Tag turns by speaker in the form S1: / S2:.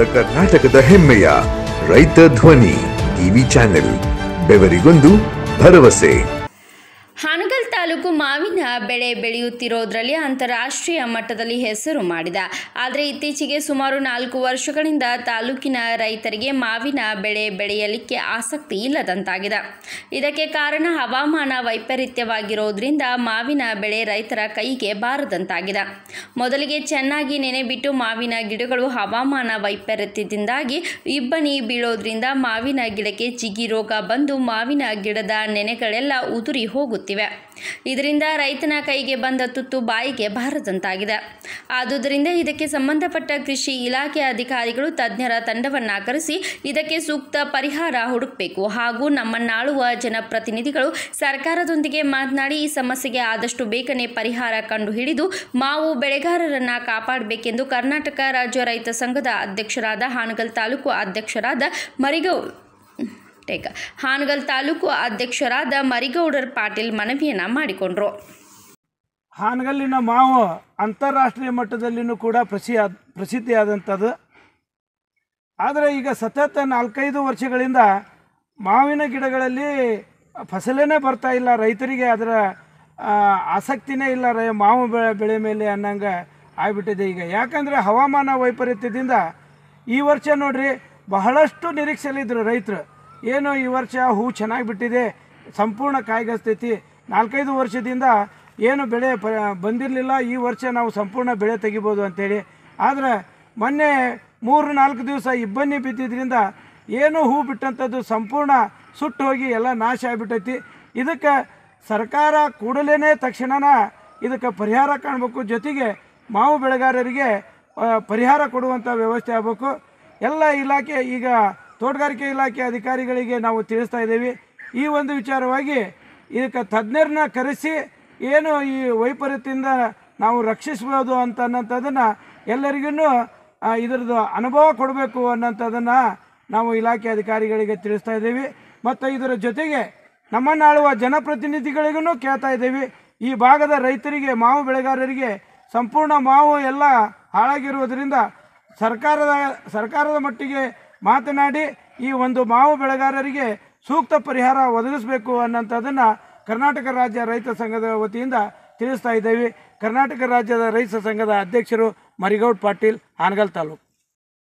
S1: ಕರ್ನಾಟಕದ ಹೆಮ್ಮೆಯ ರೈತ ಧ್ವನಿ ಟಿವಿ ಚಾನೆಲ್ ಬೆವರಿಗೊಂದು ಭರವಸೆ
S2: ಹಾನಗಲ್ ತಾಲೂಕು ಮಾವಿನ ಬೆಳೆ ಬೆಳೆಯುತ್ತಿರೋದ್ರಲ್ಲಿ ಅಂತಾರಾಷ್ಟ್ರೀಯ ಮಟ್ಟದಲ್ಲಿ ಹೆಸರು ಮಾಡಿದ ಆದರೆ ಇತ್ತೀಚೆಗೆ ಸುಮಾರು ನಾಲ್ಕು ವರ್ಷಗಳಿಂದ ತಾಲೂಕಿನ ರೈತರಿಗೆ ಮಾವಿನ ಬೆಳೆ ಬೆಳೆಯಲಿಕ್ಕೆ ಆಸಕ್ತಿ ಇಲ್ಲದಂತಾಗಿದೆ ಇದಕ್ಕೆ ಕಾರಣ ಹವಾಮಾನ ವೈಪರೀತ್ಯವಾಗಿರೋದ್ರಿಂದ ಮಾವಿನ ಬೆಳೆ ರೈತರ ಕೈಗೆ ಬಾರದಂತಾಗಿದೆ ಮೊದಲಿಗೆ ಚೆನ್ನಾಗಿ ನೆನೆಬಿಟ್ಟು ಮಾವಿನ ಗಿಡಗಳು ಹವಾಮಾನ ವೈಪರೀತ್ಯದಿಂದಾಗಿ ಇಬ್ಬನಿ ಬೀಳೋದ್ರಿಂದ ಮಾವಿನ ಗಿಡಕ್ಕೆ ಚಿಗಿ ರೋಗ ಬಂದು ಮಾವಿನ ಗಿಡದ ನೆನೆಗಳೆಲ್ಲ ಉದುರಿ ಹೋಗುತ್ತಿವೆ ಇದರಿಂದ ರೈತನ ಕೈಗೆ ಬಂದ ತುತ್ತು ಬಾಯಿಗೆ ಬಾರದಂತಾಗಿದೆ ಆದುದರಿಂದ ಇದಕ್ಕೆ ಸಂಬಂಧಪಟ್ಟ ಕೃಷಿ ಇಲಾಖೆ ಅಧಿಕಾರಿಗಳು ತಜ್ಞರ ತಂಡವನ್ನು ಕರೆಸಿ ಇದಕ್ಕೆ ಸೂಕ್ತ ಪರಿಹಾರ ಹುಡುಕಬೇಕು ಹಾಗೂ ನಮ್ಮನ್ನಾಳುವ ಜನಪ್ರತಿನಿಧಿಗಳು ಸರ್ಕಾರದೊಂದಿಗೆ ಮಾತನಾಡಿ ಈ ಸಮಸ್ಯೆಗೆ ಆದಷ್ಟು ಬೇಗನೆ ಪರಿಹಾರ ಕಂಡುಹಿಡಿದು ಮಾವು ಬೆಳೆಗಾರರನ್ನ ಕಾಪಾಡಬೇಕೆಂದು ಕರ್ನಾಟಕ ರಾಜ್ಯ ರೈತ ಸಂಘದ ಅಧ್ಯಕ್ಷರಾದ ಹಾನಗಲ್ ತಾಲೂಕು ಅಧ್ಯಕ್ಷರಾದ ಮರಿಗೌ ಟೇಕ್ ಹಾನಗಲ್ ತಾಲೂಕು ಅಧ್ಯಕ್ಷರಾದ ಮರಿಗೌಡರ್ ಪಾಟೀಲ್ ಮನವಿಯನ್ನ ಮಾಡಿಕೊಂಡ್ರು
S3: ಹಾನಗಲ್ಲಿನ ಮಾವು ಅಂತಾರಾಷ್ಟ್ರೀಯ ಮಟ್ಟದಲ್ಲಿನೂ ಕೂಡ ಪ್ರಸಿ ಪ್ರಸಿದ್ಧಿಯಾದಂಥದ್ದು ಆದರೆ ಈಗ ಸತತ ನಾಲ್ಕೈದು ವರ್ಷಗಳಿಂದ ಮಾವಿನ ಗಿಡಗಳಲ್ಲಿ ಫಸಲೇನೇ ಬರ್ತಾ ಇಲ್ಲ ರೈತರಿಗೆ ಅದರ ಆ, ಆಸಕ್ತಿನೇ ಇಲ್ಲ ರೈ ಮಾವು ಬೆಳೆ ಬೆಳೆ ಮೇಲೆ ಅನ್ನಂಗೆ ಆಗಿಬಿಟ್ಟಿದೆ ಈಗ ಯಾಕಂದರೆ ಹವಾಮಾನ ವೈಪರೀತ್ಯದಿಂದ ಈ ವರ್ಷ ನೋಡ್ರಿ ಬಹಳಷ್ಟು ನಿರೀಕ್ಷೆಯಲ್ಲಿದ್ದರು ರೈತರು ಏನು ಈ ವರ್ಷ ಹೂ ಚೆನ್ನಾಗಿ ಬಿಟ್ಟಿದೆ ಸಂಪೂರ್ಣ ಕಾಯ್ಗಸ್ತೈತಿ ನಾಲ್ಕೈದು ವರ್ಷದಿಂದ ಏನು ಬೆಳೆ ಪ ಬಂದಿರಲಿಲ್ಲ ಈ ವರ್ಷ ನಾವು ಸಂಪೂರ್ಣ ಬೆಳೆ ತೆಗಿಬೋದು ಅಂತೇಳಿ ಆದರೆ ಮೊನ್ನೆ ಮೂರು ನಾಲ್ಕು ದಿವಸ ಇಬ್ಬನಿ ಬಿದ್ದಿದ್ದರಿಂದ ಏನು ಹೂ ಬಿಟ್ಟಂಥದ್ದು ಸಂಪೂರ್ಣ ಸುಟ್ಟು ಹೋಗಿ ಎಲ್ಲ ನಾಶ ಆಗಿಬಿಟ್ಟೈತಿ ಇದಕ್ಕೆ ಸರ್ಕಾರ ಕೂಡಲೇ ತಕ್ಷಣನ ಇದಕ್ಕೆ ಪರಿಹಾರ ಕಾಣಬೇಕು ಜೊತೆಗೆ ಮಾವು ಬೆಳೆಗಾರರಿಗೆ ಆ, ಪರಿಹಾರ ಕೊಡುವಂಥ ವ್ಯವಸ್ಥೆ ಆಗಬೇಕು ಎಲ್ಲ ಇಲಾಖೆ ಈಗ ತೋಟಗಾರಿಕೆ ಇಲಾಖೆ ಅಧಿಕಾರಿಗಳಿಗೆ ನಾವು ತಿಳಿಸ್ತಾ ಇದ್ದೀವಿ ಈ ಒಂದು ವಿಚಾರವಾಗಿ ಇದಕ್ಕೆ ತಜ್ಞರನ್ನ ಕರೆಸಿ ಏನು ಈ ವೈಪರೀತ್ಯದಿಂದ ನಾವು ರಕ್ಷಿಸ್ಬೋದು ಅಂತ ಅನ್ನೋಂಥದ್ದನ್ನು ಎಲ್ಲರಿಗೂ ಇದರದ್ದು ಅನುಭವ ಕೊಡಬೇಕು ಅನ್ನೋಂಥದ್ದನ್ನು ನಾವು ಇಲಾಖೆ ಅಧಿಕಾರಿಗಳಿಗೆ ತಿಳಿಸ್ತಾ ಇದ್ದೀವಿ ಮತ್ತು ಇದರ ಜೊತೆಗೆ ನಮ್ಮನ್ನಾಳುವ ಜನಪ್ರತಿನಿಧಿಗಳಿಗೂ ಕೇಳ್ತಾ ಇದ್ದೀವಿ ಈ ಭಾಗದ ರೈತರಿಗೆ ಮಾವು ಬೆಳೆಗಾರರಿಗೆ ಸಂಪೂರ್ಣ ಮಾವು ಎಲ್ಲ ಹಾಳಾಗಿರುವುದರಿಂದ ಸರ್ಕಾರದ ಸರ್ಕಾರದ ಮಟ್ಟಿಗೆ ಮಾತನಾಡಿ ಈ ಒಂದು ಮಾವು ಬೆಳೆಗಾರರಿಗೆ ಸೂಕ್ತ ಪರಿಹಾರ ಒದಗಿಸಬೇಕು ಅನ್ನೋಂಥದ್ದನ್ನು ಕರ್ನಾಟಕ ರಾಜ್ಯ ರೈತ ಸಂಘದ ವತಿಯಿಂದ ತಿಳಿಸ್ತಾ ಇದ್ದೇವೆ ಕರ್ನಾಟಕ ರಾಜ್ಯದ ರೈತ ಸಂಘದ ಅಧ್ಯಕ್ಷರು ಮರಿಗೌಡ್ ಪಾಟೀಲ್ ಹಾನಗಲ್ ತಾಲೂಕು